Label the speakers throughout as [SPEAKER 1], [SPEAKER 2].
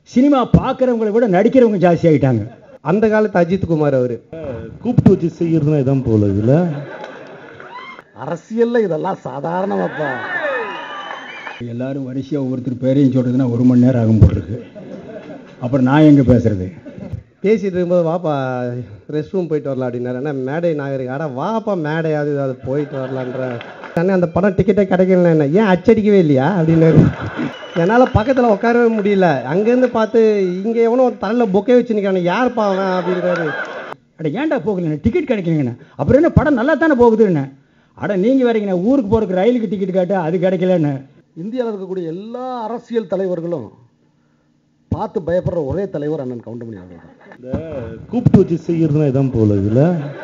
[SPEAKER 1] cinema பார்க்குறவங்கள விட நடிக்கிறவங்க ஜாஸ்தி ஆகிட்டாங்க
[SPEAKER 2] அந்த காலத்து அஜித் குமார் அவர்
[SPEAKER 3] கூப்பிட்டு வச்சு செய்யறதுனா இதான் போல இதுல
[SPEAKER 4] அரசியல்ல இதெல்லாம் சாதாரணமாப்பா
[SPEAKER 1] எல்லாரும் வரிசையாக ஒவ்வொருத்தர் பேரையும் சொல்கிறதுனா ஒரு மணி நேரம் ஆகும் போட்டிருக்கு அப்புறம் நான் எங்கே பேசுறது
[SPEAKER 2] பேசிட்டு இருக்கும்போது வாப்பா ரெஸ்ட் ரூம் போயிட்டு வரலாம் அப்படின்னாரு அண்ணா மேடை நாகரிகம் அடா வாப்பா மேடையாவது ஏதாவது போயிட்டு வரலான்ற அண்ணே அந்த படம் டிக்கெட்டே கிடைக்கல என்ன ஏன் அச்சடிக்கவே இல்லையா அப்படின்னாரு என்னால் பக்கத்தில் உட்காரவே முடியல அங்கேருந்து பார்த்து இங்கே எவனோ ஒரு தலையில் பொக்கே வச்சு நிற்கிறானே யார்ப்பா அவன் அப்படின்றாரு
[SPEAKER 1] அட ஏன்டா போகலண்ணே டிக்கெட் கிடைக்கலங்கண்ணே அப்புறம் என்ன படம் நல்லா தானே போகுதுண்ணே அட நீங்கள் வேறீங்கண்ணே ஊருக்கு போகிறதுக்கு ரயிலுக்கு டிக்கெட் கேட்டால் அது கிடைக்கலண்ணே
[SPEAKER 4] இந்தியாவில் இருக்கக்கூடிய எல்லா அரசியல் தலைவர்களும் பார்த்து பயப்படுற ஒரே தலைவர் அண்ணன் கவுண்டமணி அவர்கள் தான்
[SPEAKER 3] இந்த கூப்பிட்டு வச்சு செய்யறதுனா இதான் போல இதுல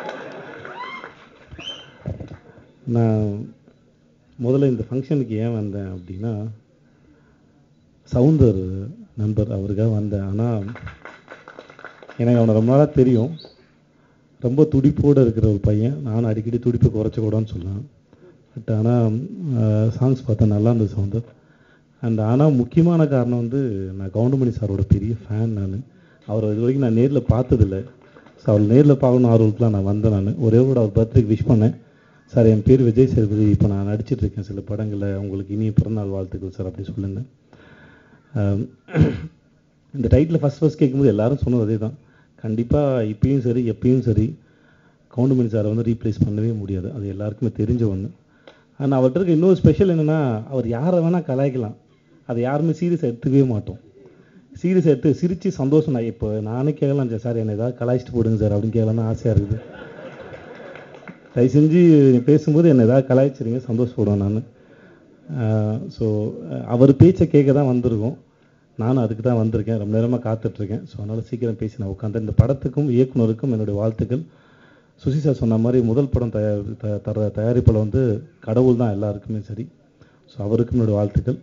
[SPEAKER 3] நான் முதல்ல இந்த ஃபங்க்ஷனுக்கு ஏன் வந்தேன் அப்படின்னா சவுந்தர் நண்பர் அவருக்காக வந்தேன் ஆனால் எனக்கு அவனை ரொம்ப நாளாக தெரியும் ரொம்ப துடிப்போடு இருக்கிற ஒரு பையன் நானும் அடிக்கடி துடிப்பை குறைச்சக்கூடாதுன்னு சொல்லலாம் பட் ஆனால் சாங்ஸ் பார்த்தா நல்லா இருந்தது சவுந்தர் அண்ட் ஆனால் முக்கியமான காரணம் வந்து நான் கவுண்டமணி சாரோட பெரிய ஃபேன் நான் அவரை இது வரைக்கும் நான் நேரில் பார்த்ததில்ல ஸோ அவர் நேரில் பார்க்கணும் ஆர்வலுக்குலாம் நான் வந்தேன் நான் ஒரே கூட அவர் பர்த்டேக்கு விஷ் பண்ணேன் சார் என் பேர் விஜய் சேதுபதி இப்போ நான் நடிச்சிட்டு இருக்கேன் சில படங்களில் உங்களுக்கு இனிய பிறந்தநாள் வாழ்த்துக்கள் சார் அப்படி சொல்லியிருந்தேன் ஆம், இந்த டைட்டில் ஃபஸ்ட் ஃபஸ்ட் கேட்கும்போது எல்லாரும் சொன்னது அதே தான் கண்டிப்பாக இப்பயும் சரி எப்பயும் சரி கவுண்டமணி சாரை வந்து ரீப்ளேஸ் பண்ணவே முடியாது அது எல்லாருக்குமே தெரிஞ்ச ஒன்று ஆனால் அவர்கிட்ட இருக்க இன்னொரு ஸ்பெஷல் என்னென்னா அவர் யாரை வேணால் கலாய்க்கலாம் அதை யாருமே சீரியஸ் எடுத்துக்கவே மாட்டோம் சீரியஸ் எடுத்து சிரித்து சந்தோஷம் நான் இப்போ நானே கேட்கலாம் சார் என்னை ஏதாவது கலாய்ச்சிட்டு போடுங்க சார் அப்படின்னு கேட்கலாம்னு ஆசையாக இருக்குது தயவு செஞ்சு நீ பேசும்போது என்னை ஏதாவது கலாய்ச்சிருங்க சந்தோஷப்படுவேன் நான் ஸோ அவர் பேச்சை கேட்க தான் வந்திருக்கோம் நானும் அதுக்கு தான் வந்திருக்கேன் ரொம்ப நேரமாக காத்துட்ருக்கேன் ஸோ அதனால் சீக்கிரம் பேசி நான் உட்காந்து இந்த படத்துக்கும் இயக்குனருக்கும் என்னுடைய வாழ்த்துக்கள் சுசி சார் சொன்ன மாதிரி முதல் படம் தயார் த- தர தயாரிப்பில் வந்து கடவுள் தான் எல்லாருக்குமே சரி ஸோ அவருக்கும் என்னோட வாழ்த்துக்கள்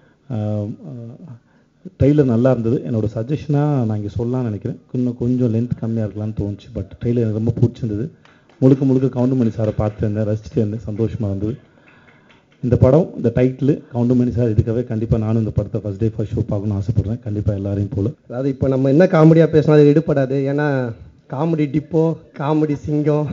[SPEAKER 3] ட்ரெய்லர் நல்லா இருந்தது என்னோட சஜஷனாக நான் இங்கே சொல்லலாம்னு நினைக்கிறேன் இன்னும் கொஞ்சம் லென்த் கம்மியாக இருக்கலாம்னு தோணுச்சு பட் ட்ரெய்லர் எனக்கு ரொம்ப பிடிச்சிருந்தது முழுக்க முழுக்க கவுண்டமணி சாரை பார்த்துட்டு இருந்தேன் ரசிச்சுட்டு இருந்தேன் சந்தோஷமாக இருந்தது இந்த படம் இந்த டைட்டில் கவுண்டமணி சார் இதுக்காகவே கண்டிப்பாக நானும் இந்த படத்தை ஃபஸ்ட் டே ஃபர்ஸ்ட் ஷோ பார்க்கணும்னு ஆசைப்பட்றேன் கண்டிப்பாக எல்லாரையும் போல
[SPEAKER 2] அதாவது இப்போ நம்ம என்ன காமெடியாக பேசினா அது எடுப்படாது ஏன்னா காமெடி டிப்போ காமெடி சிங்கம்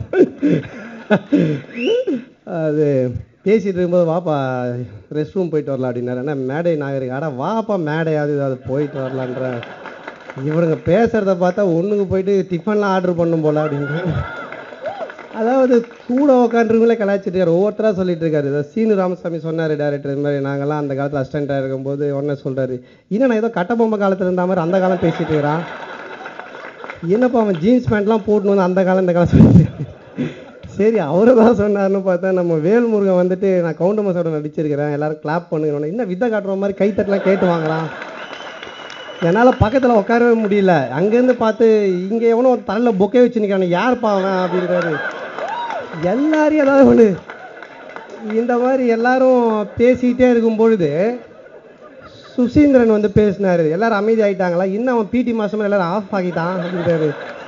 [SPEAKER 2] அது பேசிட்டு இருக்கும்போது வாப்பா ரெஸ்ட் ரூம் போயிட்டு வரலாம் அப்படின்னாரு அண்ணா மேடை நாகரிகம் அடா வாப்பா மேடையாவது ஏதாவது போயிட்டு வரலான்ற இவனுங்க பேசுகிறத பார்த்தா ஒன்றுக்கு போயிட்டு டிஃபன்லாம் ஆர்டர் பண்ணும் போல அப்படின்ட்டு அதாவது கூட உட்காந்துருங்களே கலாய்ச்சிட்டு இருக்காரு ஒவ்வொருத்தராக சொல்லிட்டு இருக்காரு இதை சீனு ராமசாமி சொன்னார் டேரக்டர் இது மாதிரி நாங்கெல்லாம் அந்த காலத்தில் அசிஸ்டண்ட்டாக இருக்கும்போது உடனே சொல்கிறாரு இன்னும் ஏதோ கட்டபொம்மை காலத்தில் இருந்த மாதிரி அந்த காலம் பேசிட்டு இருக்கிறான் என்னப்பா அவன் ஜீன்ஸ் பேண்ட்லாம் போட்டுன்னு வந்து அந்த காலம் இந்த காலம் சொல்லிட்டு சரி அவரை தான் சொன்னார்னு பார்த்தா நம்ம வேல்முருகன் வந்துட்டு நான் கவுண்டமசோட நடிச்சிருக்கிறேன் எல்லாரும் கிளாப் பண்ணுங்க இன்னும் வித்தை காட்டுற மாதிரி கைத்தட்டலாம் கேட்டு வாங்கலாம் என்னால் பக்கத்தில் உட்காரவே முடியல அங்கேருந்து பார்த்து இங்கே எவனோ ஒரு தலையில் பொக்கே வச்சு நிற்கிறானே யார்ப்பா அவன் அப்படின்றாரு எல்லாரையும் ஏதாவது ஒன்று இந்த மாதிரி எல்லாரும் பேசிக்கிட்டே இருக்கும் பொழுது சுசீந்திரன் வந்து பேசினாரு எல்லாரும் அமைதி ஆயிட்டாங்களா இன்னும் அவன் பிடி மாசமா எல்லாரும் ஆஃப் ஆகிட்டான் அப்படின்றாரு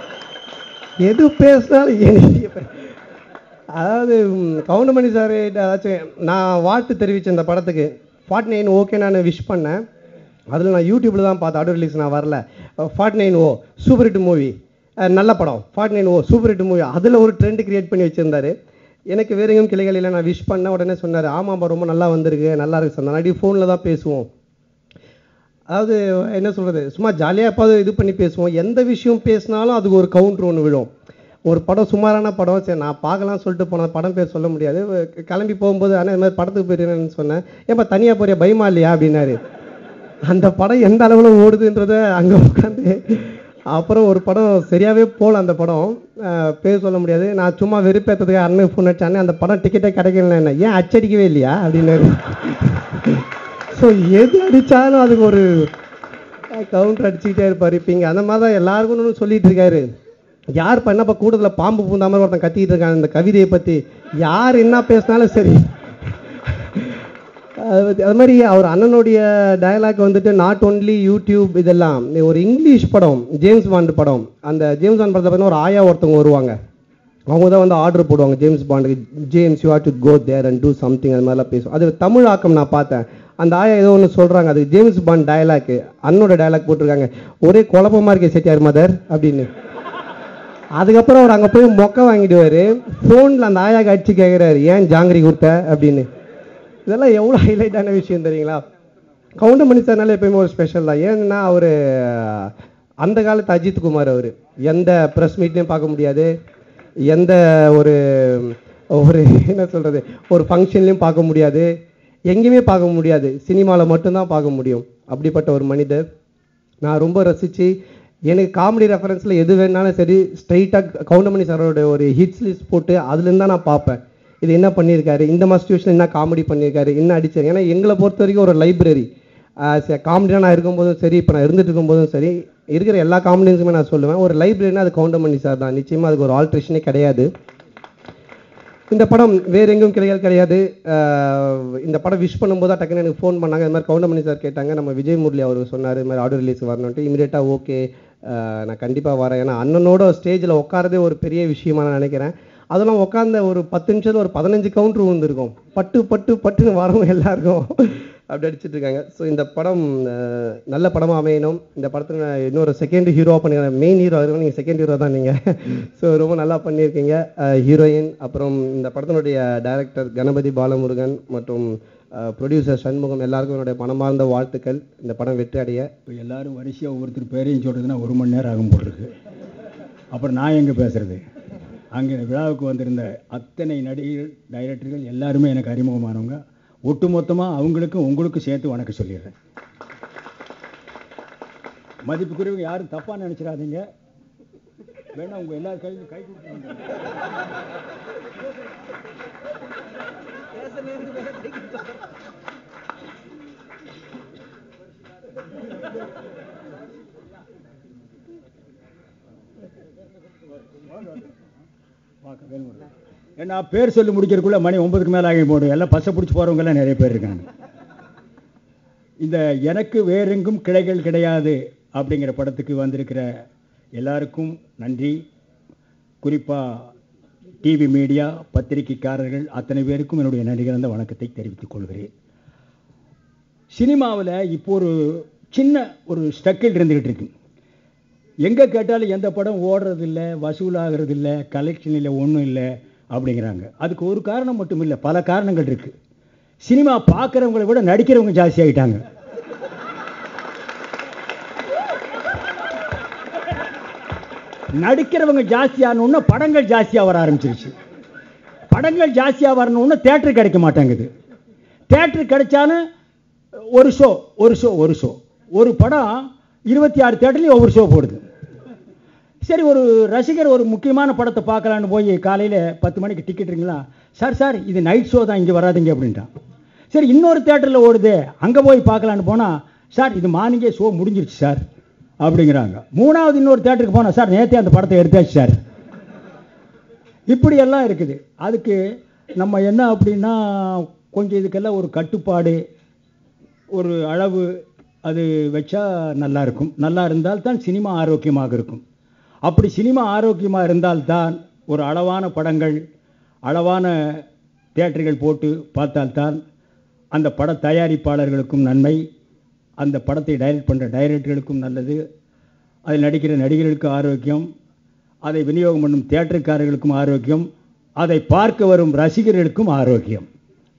[SPEAKER 2] எது பேசினாலும் எனக்கு அதாவது ம், கவுண்டமணி சார் ஏதாச்சும் நான் வாழ்த்து தெரிவித்தேன் இந்த படத்துக்கு ஃபார்ட்டி நைன் ஓகே நான் விஷ் பண்ணேன் அதில் நான் யூடியூப்பில் தான் பார்த்தேன் ஆடியோ ரிலீஸ் நான் வரல forty nine O super hit movie நல்ல படம் forty nine O super hit movie அதில் ஒரு ட்ரெண்ட் கிரியேட் பண்ணி வச்சுருந்தாரு எனக்கு வேற எங்கேயும் கிளைகள் இல்லை நான் விஷ் பண்ணேன் உடனே சொன்னார் ஆமாப்பா ரொம்ப நல்லா வந்திருக்கு நல்லா இருக்கு சார் நாளைக்கு ஃபோனில் தான் பேசுவோம் அதாவது என்ன சொல்கிறது சும்மா ஜாலியாக எப்பாவது இது பண்ணி பேசுவோம் எந்த விஷயம் பேசினாலும் அதுக்கு ஒரு கவுண்டர் ஒன்று விழும் ஒரு படம் சுமாரான படம் சரி நான் பார்க்கலாம் சொல்லிட்டு போன படம் பேர் சொல்ல முடியாது கிளம்பி போகும்போது ஆனால் இந்த மாதிரி படத்துக்கு போயிருந்தேன்னு சொன்னேன் ஏப்பா தனியாக போறியா பயமா இல்லையா அப்படின்னாரு அந்த படம் எந்த அளவில் ஓடுதுன்றத அங்கே உட்காந்து அப்புறம் ஒரு படம் சரியாகவே போகல அந்த படம் அஹ் பேர் சொல்ல முடியாது நான் சும்மா வெறுப்பேற்றதுக்கு அண்ணன் ஃபோன் அடிச்சானே அந்த படம் டிக்கெட்டே கிடைக்கல என்ன ஏன் அச்சடிக்கவே இல்லையா அப்படின்னாரு ஸோ எது அடித்தாலும் அதுக்கு ஒரு கவுண்டர் அடிச்சுக்கிட்டே இருப்பார் இப்போ இங்கே அந்த மாதிரி தான் எல்லாருக்கும் ஒன்று சொல்லிட்டு இருக்காரு யார் இப்போ என்னப்பா கூட்டத்தில் பாம்பு பூந்த மாதிரி ஒருத்தன் கத்திட்டு இருக்காங்க இந்த கவிதையை பற்றி யார் என்ன பேசினாலும் சரி அது அது மாதிரி அவர் அண்ணனுடைய டயலாக் வந்துட்டு நாட் ஒன்லி யூடியூப் இதெல்லாம் ஒரு இங்கிலீஷ் படம் ஜேம்ஸ் பாண்ட் படம் அந்த ஜேம்ஸ் பாண்ட் படத்தில் பார்த்தீங்கன்னா ஒரு ஆயா ஒருத்தவங்க வருவாங்க அவங்க தான் வந்து ஆர்டர் போடுவாங்க ஜேம்ஸ் பாண்டுக்கு James you have to go there and do something அது மாதிரிலாம் பேசுவோம் அது தமிழ் ஆக்கம் நான் பார்த்தேன் அந்த ஆயா ஏதோ ஒன்று சொல்கிறாங்க அது ஜேம்ஸ் பாண்ட் டயலாக்கு அண்ணோட டயலாக் போட்டிருக்காங்க ஒரே குழப்பமா இருக்கே செட்டியார் மதர் அப்படின்னு அதுக்கப்புறம் அவர் அங்கே போய் மொக்க வாங்கிடுவார் ஃபோனில் அந்த ஆயாக்கு அடிச்சு கேட்குறாரு ஏன் ஜாங்கிரி கொடுத்த அப்படின்னு இதெல்லாம் எவ்வளோ ஹைலைட்டான விஷயம் தெரியுங்களா கவுண்டமணி சார்னால எப்பயுமே ஒரு ஸ்பெஷல் தான் ஏன்னா அவர் அந்த காலத்து அஜித் குமார் அவர் எந்த ப்ரெஸ் மீட்லையும் பார்க்க முடியாது எந்த ஒரு ஒரு என்ன சொல்கிறது ஒரு ஃபங்க்ஷன்லையும் பார்க்க முடியாது எங்கேயுமே பார்க்க முடியாது சினிமாவில் மட்டும்தான் பார்க்க முடியும் அப்படிப்பட்ட ஒரு மனிதர் நான் ரொம்ப ரசித்து எனக்கு காமெடி ரெஃபரன்ஸில் எது வேணாலும் சரி ஸ்ட்ரைட்டாக கவுண்டமணி சாரோட ஒரு ஹிட்ஸ் லிஸ்ட் போட்டு அதுலேருந்து தான் நான் பார்ப்பேன் இது என்ன பண்ணியிருக்காரு இந்த மாதிரி சுச்சுவேஷன் என்ன காமெடி பண்ணியிருக்காரு என்ன அடிச்சாரு ஏன்னா எங்களை பொறுத்த வரைக்கும் ஒரு லைப்ரரி காமெடியாக நான் இருக்கும்போதும் சரி இப்போ நான் இருந்துட்டு இருக்கும்போதும் சரி இருக்கிற எல்லா காமெடியன்ஸுமே நான் சொல்லுவேன் ஒரு லைப்ரரினா அது கவுண்டமணி சார் தான் நிச்சயமாக அதுக்கு ஒரு ஆல்ட்ரேஷனே கிடையாது இந்த படம் வேற எங்கும் கிடையாது கிடையாது அஹ் இந்த படம் விஷ் பண்ணும்போது தான் டக்குன்னு எனக்கு ஃபோன் பண்ணாங்க இந்த மாதிரி கவுண்டமணி சார் கேட்டாங்க நம்ம விஜய் முரளி அவர் சொன்னார் இது மாதிரி ஆடியோ ரிலீஸ் வரணுன்ட்டு இமீடியட்டாக ஓகே நான் கண்டிப்பாக வரேன் ஏன்னா அண்ணனோட ஸ்டேஜில் உட்காரதே ஒரு பெரிய விஷயமா நான் நினைக்கிறேன் அதெல்லாம் உட்காந்த ஒரு பத்து நிமிஷத்தில் ஒரு பதினஞ்சு கவுண்டர் வந்திருக்கும் பட்டு பட்டு பட்டுன்னு வரவங்க எல்லாருக்கும் அப்படி அடிச்சிட்டு இருக்காங்க ஸோ இந்த படம் அஹ், நல்ல படமாக அமையணும் இந்த படத்தில் நான் இன்னொரு செகண்ட் ஹீரோ பண்ணிக்கிறேன் மெயின் ஹீரோ இருக்கும் நீங்கள் செகண்ட் ஹீரோ தான் நீங்கள் ஸோ ரொம்ப நல்லா பண்ணியிருக்கீங்க ஹீரோயின் அப்புறம் இந்த படத்தினுடைய டைரக்டர் கணபதி பாலமுருகன் மற்றும் ப்ரொடியூசர் சண்முகம் எல்லாருக்கும் என்னுடைய மனமார்ந்த வாழ்த்துக்கள் இந்த படம் வெற்றி அடைய
[SPEAKER 1] இப்போ எல்லாரும் வரிசையாக ஒவ்வொருத்தர் பேரையும் சொல்கிறதுனா ஒரு மணி நேரம் ஆகும் போட்டிருக்கு அப்புறம் நான் எங்கே பேசுறது அங்கே விழாவுக்கு வந்திருந்த அத்தனை நடிகர் டைரக்டர்கள் எல்லாருமே எனக்கு அறிமுகமானவங்க ஒட்டுமொத்தமாக அவங்களுக்கும் உங்களுக்கும் சேர்த்து வணக்கம் சொல்லிடுறேன் மதிப்புக்குரியவங்க யாரும் தப்பாக நினச்சிடாதீங்க வேணா உங்கள் எல்லார் கையிலும் கை கொடுத்து பார்க்க வேணும் ஏன்னா பேர் சொல்லி முடிக்கிறதுக்குள்ள மணி ஒன்பதுக்கு மேலே ஆகி போடும் எல்லாம் பசை பிடிச்சி போகிறவங்கெல்லாம் நிறைய பேர் இருக்காங்க இந்த எனக்கு வேறெங்கும் கிளைகள் கிடையாது அப்படிங்கிற படத்துக்கு வந்திருக்கிற எல்லாருக்கும் நன்றி குறிப்பாக டிவி மீடியா பத்திரிகைக்காரர்கள் அத்தனை பேருக்கும் என்னுடைய நன்றிகளான வணக்கத்தை தெரிவித்துக் கொள்கிறேன் சினிமாவில் இப்போ ஒரு சின்ன ஒரு ஸ்ட்ரக்கிள் இருந்துகிட்டு இருக்கு எங்கே கேட்டாலும் எந்த படம் ஓடுறது இல்லை வசூலாகிறது இல்லை கலெக்ஷன் இல்லை ஒன்றும் இல்லை அப்படிங்கிறாங்க அதுக்கு ஒரு காரணம் மட்டும் இல்லை பல காரணங்கள் இருக்கு சினிமா பார்க்குறவங்களை விட நடிக்கிறவங்க ஜாஸ்தி ஆகிட்டாங்க நடிக்கிறவங்க ஜாஸ்தியானோன்னு படங்கள் ஜாஸ்தியாக வர ஆரம்பிச்சிருச்சு படங்கள் ஜாஸ்தியாக வரணும்னு தேட்டர் கிடைக்க மாட்டேங்குது தேட்டர் கிடைச்சாலும் ஒரு ஷோ ஒரு ஷோ ஒரு ஷோ ஒரு படம் இருபத்தி ஆறு தேட்டர்லேயும் ஒவ்வொரு ஷோ போடுது சரி ஒரு ரசிகர் ஒரு முக்கியமான படத்தை பார்க்கலான்னு போய் காலையில் பத்து மணிக்கு டிக்கெட்டுங்களா சார் சார் இது நைட் ஷோ தான் இங்கே வராதுங்க அப்படின்ட்டான் சரி இன்னொரு தேட்டரில் ஓடுது அங்கே போய் பார்க்கலான்னு போனால் சார் இது மார்னிங்கே ஷோ முடிஞ்சிருச்சு சார் அப்படிங்கிறாங்க மூணாவது இன்னொரு தேட்டருக்கு போனால் சார் நேற்றே அந்த படத்தை எடுத்தாச்சு சார் இப்படியெல்லாம் இருக்குது அதுக்கு நம்ம என்ன அப்படின்னா கொஞ்சம் இதுக்கெல்லாம் ஒரு கட்டுப்பாடு ஒரு அளவு அது வச்சா நல்லா இருக்கும் நல்லா இருந்தால் தான் சினிமா ஆரோக்கியமாக இருக்கும் அப்படி சினிமா ஆரோக்கியமாக இருந்தால்தான் ஒரு அளவான படங்கள் அளவான தியேட்டர்கள் போட்டு பார்த்தால்தான் அந்த பட தயாரிப்பாளர்களுக்கும் நன்மை அந்த படத்தை டைரக்ட் பண்ணுற டைரக்டர்களுக்கும் நல்லது அதில் நடிக்கிற நடிகர்களுக்கும் ஆரோக்கியம் அதை விநியோகம் பண்ணும் தியேட்டருக்காரர்களுக்கும் ஆரோக்கியம் அதை பார்க்க வரும் ரசிகர்களுக்கும் ஆரோக்கியம்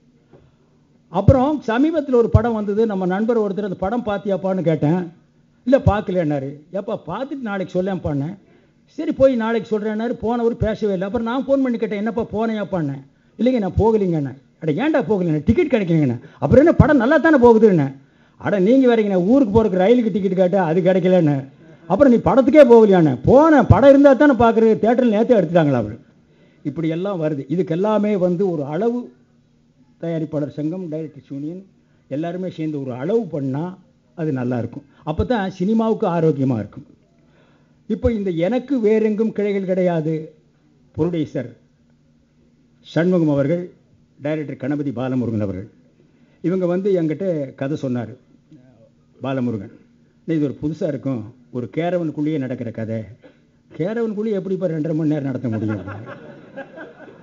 [SPEAKER 1] அப்புறம் சமீபத்தில் ஒரு படம் வந்தது நம்ம நண்பர் ஒருத்தர் அந்த படம் பார்த்தியாப்பான்னு கேட்டேன் இல்லை பார்க்கலன்னாரு ஏப்பா பார்த்துட்டு நாளைக்கு சொல்லேன்ப்பான்னேன் சரி போய் நாளைக்கு சொல்கிறேன்னாரு போனவர் பேசவே இல்லை அப்புறம் நான் ஃபோன் பண்ணி கேட்டேன் என்னப்பா போனேயாப்பான்னேன் இல்லைங்க நான் போகலைங்கண்ணே அட ஏன்டா போகலைண்ணே டிக்கெட் கிடைக்கலங்கண்ணே அப்புறம் என்ன படம் நல்லா தானே போகுதுண்ணே அட நீங்கள் வேறீங்கண்ணே ஊருக்கு போகிறதுக்கு ரயிலுக்கு டிக்கெட் கேட்டால் அது கிடைக்கலண்ணே அப்புறம் நீ படத்துக்கே போகலையாண்ணே போனேன் படம் இருந்தால் தானே பார்க்குறது தேட்டரில் நேற்றே எடுத்துட்டாங்களா அவர் இப்படி எல்லாம் வருது இதுக்கு எல்லாமே வந்து ஒரு அளவு தயாரிப்பாளர் சங்கம் டைரக்டர்ஸ் யூனியன் எல்லாருமே சேர்ந்து ஒரு அளவு பண்ணால் அது நல்லா இருக்கும் அப்போ தான் சினிமாவுக்கு ஆரோக்கியமாக இருக்கும் இப்போ இந்த எனக்கு வேறெங்கும் கிளைகள் கிடையாது புரொடியூசர் சண்முகம் அவர்கள் டைரக்டர் கணபதி பாலமுருகன் அவர்கள் இவங்க வந்து என்கிட்ட கதை சொன்னார் பாலமுருகன் இது ஒரு புதுசாக இருக்கும் ஒரு கேரவனுக்குள்ளேயே நடக்கிற கதை கேரவனுக்குள்ளேயே எப்படி இப்போ ரெண்டரை மணி நேரம் நடத்த முடியும்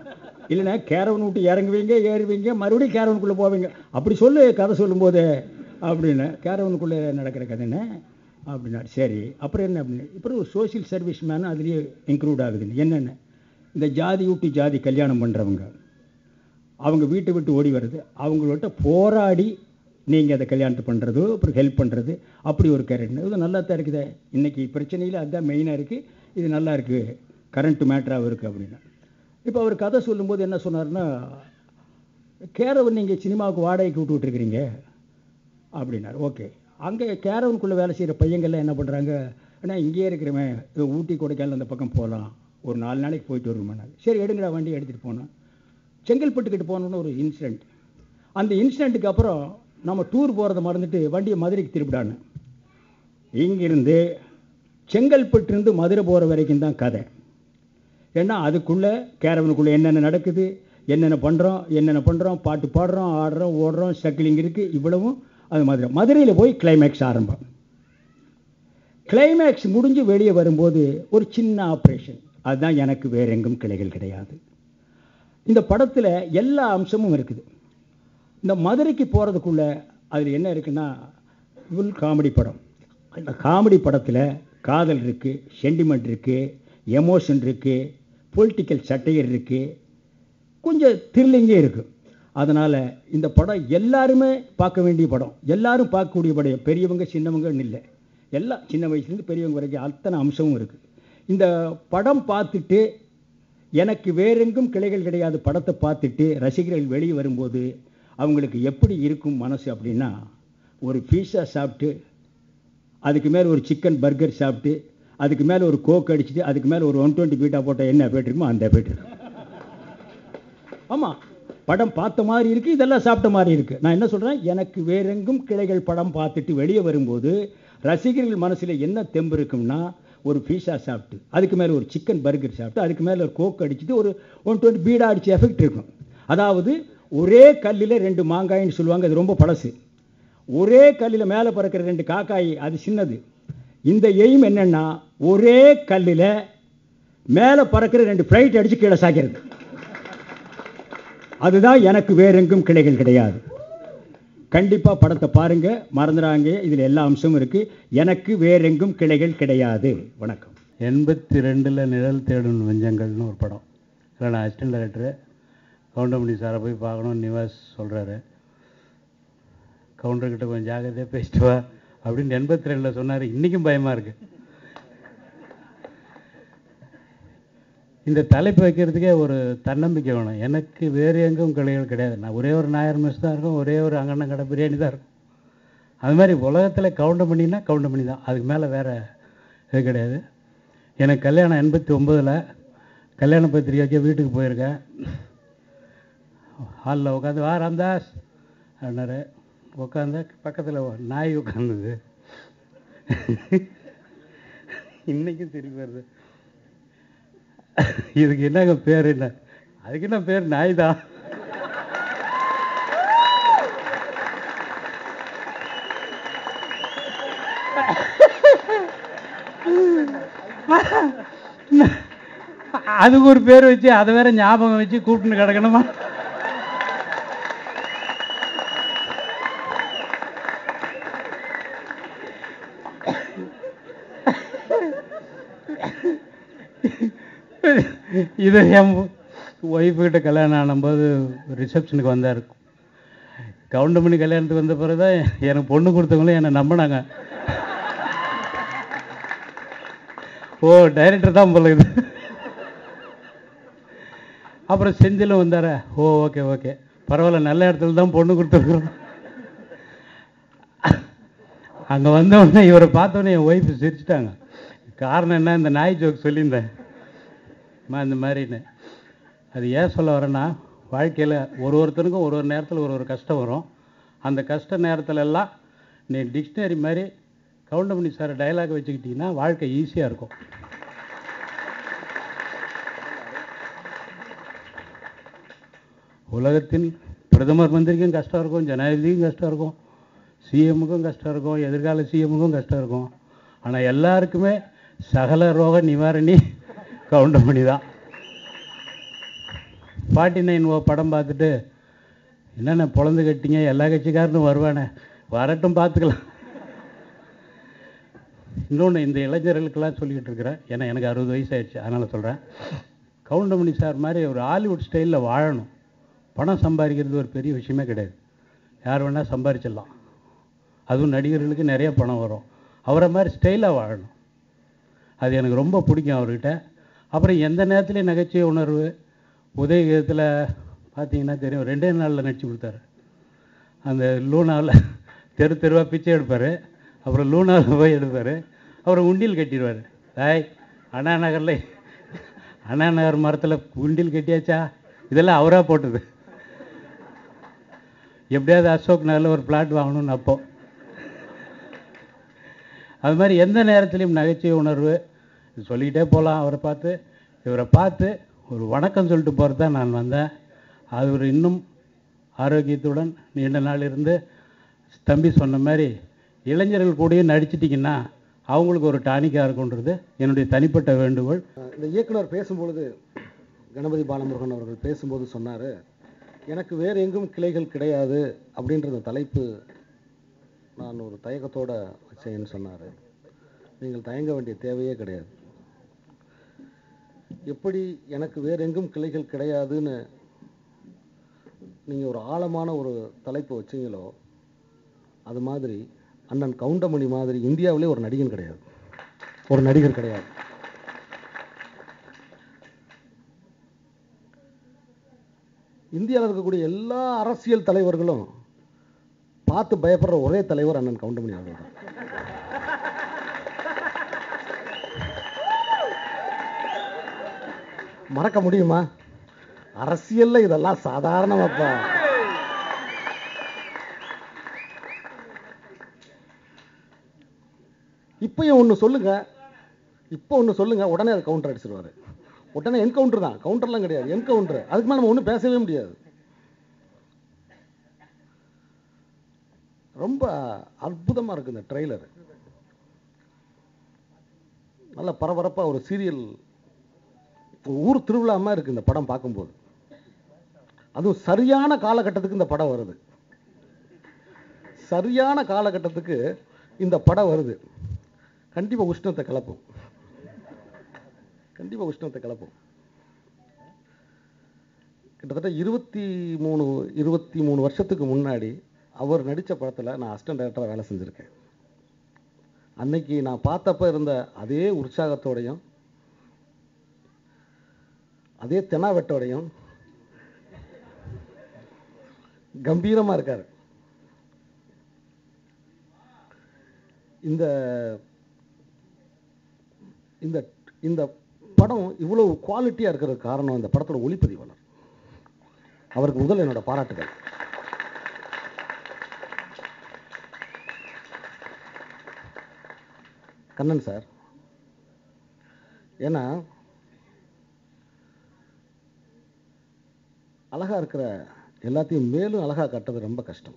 [SPEAKER 1] இல்லைன்னா கேரவன் விட்டு இறங்குவீங்க ஏறுவீங்க மறுபடியும் கேரவனுக்குள்ளே போவீங்க அப்படி சொல்லு கதை சொல்லும்போது அப்படின்னு கேரவனுக்குள்ளே நடக்கிற கதைன்னு அப்படின்னா சரி அப்புறம் என்ன அப்படின்னு அப்புறம் ஒரு சோஷியல் சர்வீஸ் மேனும் அதுலேயே இன்க்ளூட் ஆகுதுன்னு என்னென்ன இந்த ஜாதி விட்டு ஜாதி கல்யாணம் பண்ணுறவங்க அவங்க வீட்டை விட்டு ஓடி வர்றது அவங்கள்ட்ட போராடி நீங்கள் அதை கல்யாணத்தை பண்ணுறது அப்புறம் ஹெல்ப் பண்ணுறது அப்படி ஒரு கேரக்டர் இது நல்லா தான் இருக்குதே இன்றைக்கி பிரச்சனையில் அதுதான் மெயினாக இருக்குது இது நல்லா இருக்குது கரண்ட் மேட்டராகவும் இருக்குது அப்படின்னா இப்போ அவர் கதை சொல்லும்போது என்ன சொன்னார்னா கேரவன் நீங்கள் சினிமாவுக்கு வாடகைக்கு விட்டு விட்டுருக்கிறீங்க அப்படின்னாரு ஓகே அங்கே கேரவனுக்குள்ளே வேலை செய்கிற பையங்கள்லாம் என்ன பண்ணுறாங்க ஏன்னா இங்கேயே இருக்கிறவன் இதோ ஊட்டி கொடைக்கானல் அந்த பக்கம் போகலாம் ஒரு நாலு நாளைக்கு போயிட்டு வருமானாங்க சரி எடுங்கடா வண்டி எடுத்துகிட்டு போனோம் செங்கல்பட்டுக்கிட்டு போனோன்னு ஒரு இன்சிடெண்ட் அந்த இன்சிடெண்ட்டுக்கு அப்புறம் நம்ம டூர் போகிறத மறந்துட்டு வண்டியை மதுரைக்கு திருப்பிடான்னு இங்கிருந்து செங்கல்பட்டுலேருந்து மதுரை போகிற வரைக்கும் தான் கதை ஏன்னா அதுக்குள்ளே கேரவனுக்குள்ளே என்னென்ன நடக்குது என்னென்ன பண்ணுறோம் என்னென்ன பண்ணுறோம் பாட்டு பாடுறோம் ஆடுறோம் ஓடுறோம் சக்கிலிங் இருக்குது இவ்வளவும் அது மதுரை மதுரையில் போய் கிளைமேக்ஸ் ஆரம்பம் கிளைமேக்ஸ் முடிஞ்சு வெளியே வரும்போது ஒரு சின்ன ஆப்ரேஷன் அதுதான் எனக்கு வேற எங்கும் கிளைகள் கிடையாது இந்த படத்தில் எல்லா அம்சமும் இருக்குது இந்த மதுரைக்கு போகிறதுக்குள்ள அதில் என்ன இருக்குன்னா ஃபுல் காமெடி படம் இந்த காமெடி படத்தில் காதல் இருக்குது சென்டிமெண்ட் இருக்குது எமோஷன் இருக்குது பொலிட்டிக்கல் சட்டையர் இருக்குது கொஞ்சம் த்ரில்லிங்கே இருக்குது அதனால் இந்த படம் எல்லாருமே பார்க்க வேண்டிய படம் எல்லாரும் பார்க்கக்கூடிய படம் பெரியவங்க சின்னவங்கன்னு இல்லை எல்லாம் சின்ன வயசுலேருந்து பெரியவங்க வரைக்கும் அத்தனை அம்சமும் இருக்குது இந்த படம் பார்த்துட்டு எனக்கு வேறெங்கும் கிளைகள் கிடையாது படத்தை பார்த்துட்டு ரசிகர்கள் வெளியே வரும்போது அவங்களுக்கு எப்படி இருக்கும் மனசு அப்படின்னா ஒரு பீஸா சாப்பிட்டு அதுக்கு மேலே ஒரு சிக்கன் பர்கர் சாப்பிட்டு அதுக்கு மேலே ஒரு கோக் அடிச்சுட்டு அதுக்கு மேலே ஒரு ஒன் டுவெண்ட்டி பீட்டா போட்டால் என்ன போயிட்டுருக்குமோ அந்த போயிட்டுருக்கு ஆமாம் படம் பார்த்த மாதிரி இருக்குது இதெல்லாம் சாப்பிட்ட மாதிரி இருக்குது நான் என்ன சொல்கிறேன் எனக்கு வேறெங்கும் கிளைகள் படம் பார்த்துட்டு வெளியே வரும்போது ரசிகர்கள் மனசில் என்ன தெம்பு இருக்கும்னா ஒரு பீஸா சாப்பிட்டு அதுக்கு மேலே ஒரு சிக்கன் பர்கர் சாப்பிட்டு அதுக்கு மேலே ஒரு கோக் அடிச்சுட்டு ஒரு ஒன் டுவெண்ட்டி பீடா அடிச்சு எஃபெக்ட் இருக்கும் அதாவது ஒரே கல்லில் ரெண்டு மாங்காயின்னு சொல்லுவாங்க அது ரொம்ப பழசு ஒரே கல்லில் மேலே பறக்கிற ரெண்டு காக்காய் அது சின்னது இந்த எய்ம் என்னன்னா ஒரே கல்லில் மேலே பறக்கிற ரெண்டு ஃப்ளைட் அடித்து கீழே சாக்கிறது அதுதான் எனக்கு வேறெங்கும் கிளைகள் கிடையாது கண்டிப்பாக படத்தை பாருங்க மறந்துடாங்க இதில் எல்லா அம்சமும் இருக்குது எனக்கு வேறெங்கும் கிளைகள் கிடையாது வணக்கம்
[SPEAKER 5] எண்பத்தி ரெண்டில் நிழல் தேடும் வெஞ்சங்கள்னு ஒரு படம் இல்லை நான் அசிஸ்டன்ட் டைரக்டரு கவுண்டமணி சாரை போய் பார்க்கணும்னு நிவாஸ் சொல்கிறாரு கவுண்டர்கிட்ட கொஞ்சம் ஜாகிரதையாக பேசிட்டு வா அப்படின்னு எண்பத்தி ரெண்டில் சொன்னார் இன்றைக்கும் பயமாக இருக்குது இந்த தலைப்பு வைக்கிறதுக்கே ஒரு தன்னம்பிக்கை வேணும் எனக்கு வேறு எங்கும் கிளைகள் கிடையாது நான் ஒரே ஒரு நாயர் மெஸ் தான் இருக்கும் ஒரே ஒரு அங்கண்ணன் கடை பிரியாணி தான் இருக்கும் அது மாதிரி உலகத்தில் கவுண்டர் பண்ணினா கவுண்டர் பண்ணி தான் அதுக்கு மேலே வேறு இது கிடையாது எனக்கு கல்யாணம் எண்பத்தி ஒம்பதில் கல்யாண பத்திரிக்கை வைக்க வீட்டுக்கு போயிருக்கேன் ஹாலில் உட்காந்து வா ராம்தாஸ் அப்படின்னாரு உட்காந்து பக்கத்தில் நாய் உட்காந்துது இன்னைக்கும் சிரிப்பு வருது இதுக்கு என்னங்க பேர் என்ன அதுக்கு என்ன பேர் நாய் தான் அதுக்கு ஒரு பேர் வச்சு அதை வேற ஞாபகம் வச்சு கூப்பிட்டுன்னு கிடக்கணுமா இது என் ஒய்ஃபு கிட்ட கல்யாணம் ஆனும்போது ரிசப்ஷனுக்கு வந்தார் கவுண்டமணி கல்யாணத்துக்கு வந்த பிறகு தான் எனக்கு பொண்ணு கொடுத்தவங்களும் என்னை நம்பினாங்க ஓ டைரக்டர் தான் போல இது அப்புறம் செந்திலும் வந்தார ஓ ஓகே ஓகே பரவாயில்ல நல்ல இடத்துல தான் பொண்ணு கொடுத்துருக்குறோம் அங்கே வந்தவுடனே இவரை பார்த்தோன்னே என் ஒய்ஃப் சிரிச்சிட்டாங்க காரணம் என்ன இந்த நாய் ஜோக் சொல்லியிருந்தேன் அம்மா இந்த மாதிரின்னு அது ஏன் சொல்ல வரேன்னா வாழ்க்கையில் ஒரு ஒருத்தருக்கும் ஒரு ஒரு நேரத்தில் ஒரு ஒரு கஷ்டம் வரும் அந்த கஷ்ட நேரத்துல எல்லாம் நீ டிக்ஷனரி மாதிரி கவுண்டமணி சார் டயலாக் வச்சுக்கிட்டிங்கன்னா வாழ்க்கை ஈஸியாக இருக்கும் உலகத்தின் பிரதமர் மந்திரிக்கும் கஷ்டம் இருக்கும் ஜனாதிபதிக்கும் கஷ்டம் இருக்கும் சிஎம்முக்கும் கஷ்டம் இருக்கும் எதிர்கால சிஎம்முக்கும் கஷ்டம் இருக்கும் ஆனால் எல்லாருக்குமே சகல ரோக நிவாரணி கவுண்டமணி தான் ஃபார்ட்டி நைன் ஓ படம் பார்த்துட்டு என்னென்ன பொழந்து கட்டிங்க எல்லா கட்சிக்காரனும் வருவானே வரட்டும் பார்த்துக்கலாம் இன்னொன்று இந்த இளைஞர்களுக்கெல்லாம் சொல்லிக்கிட்டு இருக்கிறேன் ஏன்னா எனக்கு அறுபது வயசு ஆயிடுச்சு அதனால் சொல்கிறேன் கவுண்டமணி சார் மாதிரி ஒரு ஹாலிவுட் ஸ்டைலில் வாழணும் பணம் சம்பாதிக்கிறது ஒரு பெரிய விஷயமே கிடையாது யார் வேணால் சம்பாரிச்சிடலாம் அதுவும் நடிகர்களுக்கு நிறைய பணம் வரும் அவரை மாதிரி ஸ்டைலாக வாழணும் அது எனக்கு ரொம்ப பிடிக்கும் அவர்கிட்ட அப்புறம் எந்த நேரத்துலையும் நகைச்சுவை உணர்வு உதயகத்தில் பார்த்தீங்கன்னா தெரியும் ரெண்டே நாளில் நடிச்சு கொடுத்தாரு அந்த லூனாவில் தெரு தெருவாக பிச்சை எடுப்பார் அப்புறம் லூனாவில் போய் எடுப்பார் அப்புறம் உண்டியல் கட்டிடுவார் தாய் அண்ணா நகரில் அண்ணா நகர் மரத்தில் உண்டியல் கட்டியாச்சா இதெல்லாம் அவராக போட்டது எப்படியாவது அசோக் நகரில் ஒரு பிளாட் வாங்கணும்னு அப்போ அது மாதிரி எந்த நேரத்திலையும் நகைச்சுவை உணர்வு சொல்லிக்கிட்டே போகலாம் அவரை பார்த்து இவரை பார்த்து ஒரு வணக்கம் சொல்லிட்டு போகிறது தான் நான் வந்தேன் அவர் இன்னும் ஆரோக்கியத்துடன் நீண்ட நாள் இருந்து தம்பி சொன்ன மாதிரி இளைஞர்கள் கூடயும் நடிச்சிட்டிங்கன்னா அவங்களுக்கு ஒரு டானிக்காக இருக்குன்றது என்னுடைய தனிப்பட்ட வேண்டுகோள்
[SPEAKER 4] இந்த இயக்குனர் பேசும்பொழுது கணபதி பாலமுருகன் அவர்கள் பேசும்போது சொன்னார் எனக்கு வேறு எங்கும் கிளைகள் கிடையாது அப்படின்ற அந்த தலைப்பு நான் ஒரு தயக்கத்தோட வச்சேன்னு சொன்னார் நீங்கள் தயங்க வேண்டிய தேவையே கிடையாது எப்படி எனக்கு வேறு எங்கும் கிளைகள் கிடையாதுன்னு நீங்கள் ஒரு ஆழமான ஒரு தலைப்பு வச்சீங்களோ அது மாதிரி அண்ணன் கவுண்டமணி மாதிரி இந்தியாவிலே ஒரு நடிகன் கிடையாது ஒரு நடிகர் கிடையாது இந்தியாவில் இருக்கக்கூடிய எல்லா அரசியல் தலைவர்களும் பார்த்து பயப்படுற ஒரே தலைவர் அண்ணன் கவுண்டமணி அவர்கள் தான் மறக்க முடியுமா அரசியல்ல இதெல்லாம் சாதாரணமாப்பா இப்பயும் ஒன்று சொல்லுங்க இப்போ ஒன்று சொல்லுங்க உடனே அது கவுண்டர் அடிச்சிருவாரு உடனே என்கவுண்டர் தான் கவுண்டர்லாம் கிடையாது என்கவுண்டர் அதுக்கு மேலே நம்ம ஒன்றும் பேசவே முடியாது ரொம்ப அற்புதமாக இருக்கு இந்த ட்ரெய்லர் நல்ல பரபரப்பாக ஒரு சீரியல் ஊர் திருவிழாமா இருக்கு இந்த படம் பார்க்கும்போது அதுவும் சரியான காலகட்டத்துக்கு இந்த படம் வருது சரியான காலகட்டத்துக்கு இந்த படம் வருது கண்டிப்பாக உஷ்ணத்தை கிளப்பும் கண்டிப்பாக உஷ்ணத்தை கிளப்பும் கிட்டத்தட்ட இருபத்தி மூணு இருபத்தி மூணு வருஷத்துக்கு முன்னாடி அவர் நடித்த படத்தில் நான் அசிஸ்டன்ட் டைரக்டராக வேலை செஞ்சுருக்கேன் அன்னைக்கு நான் பார்த்தப்ப இருந்த அதே உற்சாகத்தோடையும் அதே தெனாவெட்டோடையும் கம்பீரமாக இருக்கார் இந்த இந்த இந்த படம் இவ்வளவு குவாலிட்டியாக இருக்கிறதுக்கு காரணம் இந்த படத்தோட ஒளிப்பதிவாளர் அவருக்கு முதல் என்னோட பாராட்டுகள் கண்ணன் சார் ஏன்னா அழகா இருக்கிற எல்லாத்தையும் மேலும் அழகா கட்டுறது ரொம்ப கஷ்டம்